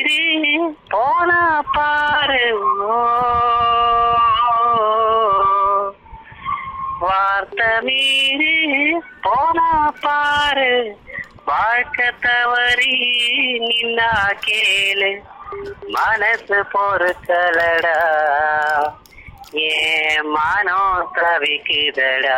போனா பாரு ஓ. வார்த்தை மீறி போனா பாரு வாழ்க்கை தவறி நின்னா கேளு மனசு பொறுக்கலடா ஏன் மனம் தவிக்குதடா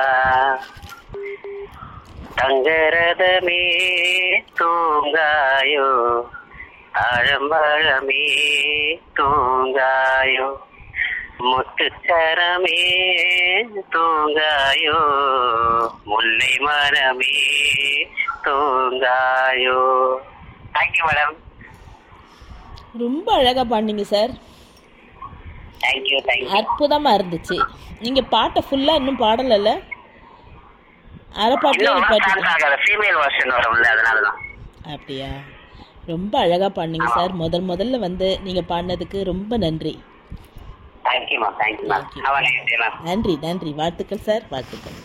தங்கரதமே தூங்காயோ அழம்பழமே தூங்காயோ முத்துச்சரமே தூங்காயோ முல்லை மரமே தூங்காயோ தேங்க்யூ மேடம் ரொம்ப அழகாக பாடினீங்க சார் தேங்க்யூ தேங்க்யூ அற்புதமாக இருந்துச்சு நீங்கள் பாட்டை ஃபுல்லாக இன்னும் பாடலைல்ல அரை பாட்டிலே இன்னும் பாட்டு டான்ஸ் ஆகாத ஃபீமேல் வெர்ஷன் வரும்ல அதனாலதான் அப்படியா ரொம்ப அழகாக பாடினீங்க சார் முதல் முதல்ல வந்து நீங்கள் பாடினதுக்கு ரொம்ப நன்றி thank you ma'am thank you ma'am Thank you. Have nice day ma'am நன்றி நன்றி வாழ்த்துக்கள் சார் வாழ்த்துக்கள்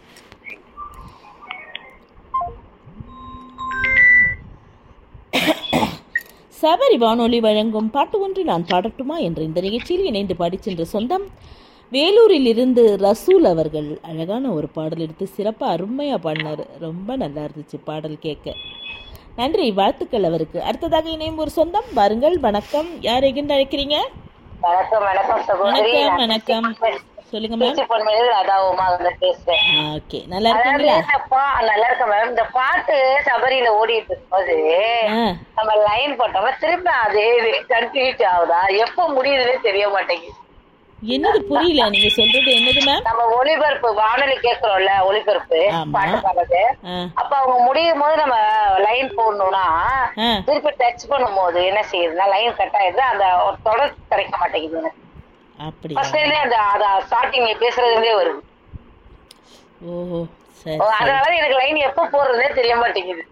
சபரி வானொலி வழங்கும் பாட்டு ஒன்று நான் பாடட்டுமா என்ற இந்த நிகழ்ச்சியில் இணைந்து பாடிச் சென்ற சொந்தம் வேலூரில் இருந்து ரசூல் அவர்கள் அழகான ஒரு பாடல் எடுத்து சிறப்பாக அருமையாக பாடினார் ரொம்ப நல்லா இருந்துச்சு பாடல் கேட்க நன்றி வாழ்த்துக்கள் அவருக்கு அடுத்ததாக இணையும் ஒரு சொந்தம் வாருங்கள் வணக்கம் யார் எங்கிருந்து அழைக்கிறீங்க வணக்கம் வணக்கம் சகோதரி வணக்கம் வணக்கம் சொல்லுங்க மேம் பேச்சு பொண்ணு அதான் உமா வந்து பேசுறேன் ஓகே நல்லா அதாவது இருக்கீங்களா இந்த பா- நல்லா இருக்கேன் மேம் இந்த பாட்டு சபரியில ஓடிட்டு இருக்கும்போது ஆ நம்ம லைன் போட்டோம்னா திரும்ப அதே கன்ஃபியூஸ் ஆகுதா எப்ப முடியுதுன்னே தெரிய மாட்டேங்குது என்னது புரியல நீங்க சொல்றது என்னது மேம் நம்ம ஒளிபரப்பு வானொலி கேக்குறோம்ல ஒளிபரப்பு ஆமா. பாட்டு பாடுறது ஆ அப்ப அவங்க முடியும் போது நம்ம லைன் போடணும்னா ஆ திருப்பி டச் பண்ணும் போது என்ன செய்யுதுன்னா லைன் கட் ஆயிடுது அந்த ஒரு தொடர் கிடைக்க மாட்டேங்குது எனக்கு அப்படியா ஃபர்ஸ்ட்லேயே அந்த அத ஸ்டார்டிங் பேசுறதுலேயே வருது ஓஹோ சரி ஓ, சரி அதனால எனக்கு லைன் எப்ப போடுறதே தெரிய மாட்டேங்குது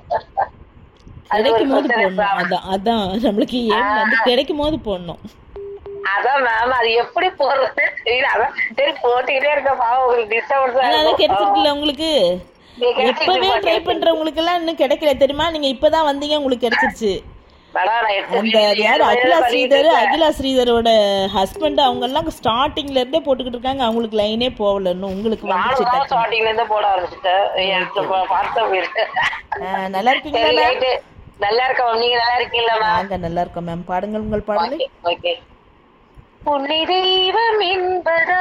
அது ஒரு கிடைக்கும் போது பிரச்சனை போடணும் problem. அதான் அதான் நம்மளுக்கு ஏன் வந்து கிடைக்கும் போது போடணும் அதான் மேம் அது எப்படி போடுறதே தெரியல அதான் சரி போட்டுக்கிட்டே இருக்க பாவம் உங்களுக்கு டிஸ்டர்பன்ஸா அதான் கிடைச்சிருக்குல்ல உங்களுக்கு நீங்க எப்பவே ட்ரை பண்றவங்களுக்கு எல்லாம் இன்னும் கிடைக்கல தெரியுமா நீங்க இப்பதான் வந்தீங்க உங்களுக்கு கிடைச்சிருச்சு மேடம் நான் எட்டு அந்த ஏழு யார் வயதுல அகிலா பண்ணிட்டு ஸ்ரீதர் இருக்கேன். அகிலா ஸ்ரீதரோட ஹஸ்பண்ட் அவங்க எல்லாம் ஸ்டார்டிங்ல இருந்தே போட்டுக்கிட்டு இருக்காங்க அவங்களுக்கு லைனே போகல இன்னும் உங்களுக்கு வந்துச்சு நானும் தான் டக்குனு. ஸ்டார்டிங்ல இருந்து போட ஆரம்பிச்சுட்டேன் எனக்கு இப்ப பார்த்த போயிருக்கு ஆ, நல்லா இருக்கீங்களா சரி மேம் ரைட்டு நல்லா இருக்கோம் நீங்க நல்லா இருக்கீங்களா மேம் நாங்க நல்லா இருக்கோம் மேம் பாடுங்கள் உங்கள் பாடலை ஓகே ஓகே புன்னி தெய்வம் என்பதா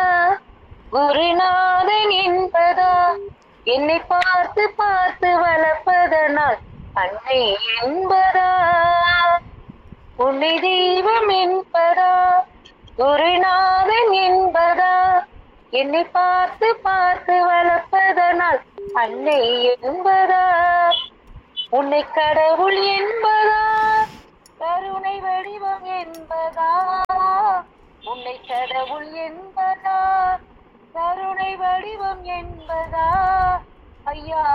குருநாதன் என்பதா என்னை பார்த்து பார்த்து வளர்ப்பதனால் அன்னை என்பதா புன்னி தெய்வம் என்பதா குருநாதன் என்பதா என்னை பார்த்து பார்த்து வளர்ப்பதனால் அன்னை என்பதா உன்னை கடவுள் என்பதா கருணை வடிவம் என்பதா உன்னை கடவுள் என்பதா கருணை வடிவம் என்பதா ஐயா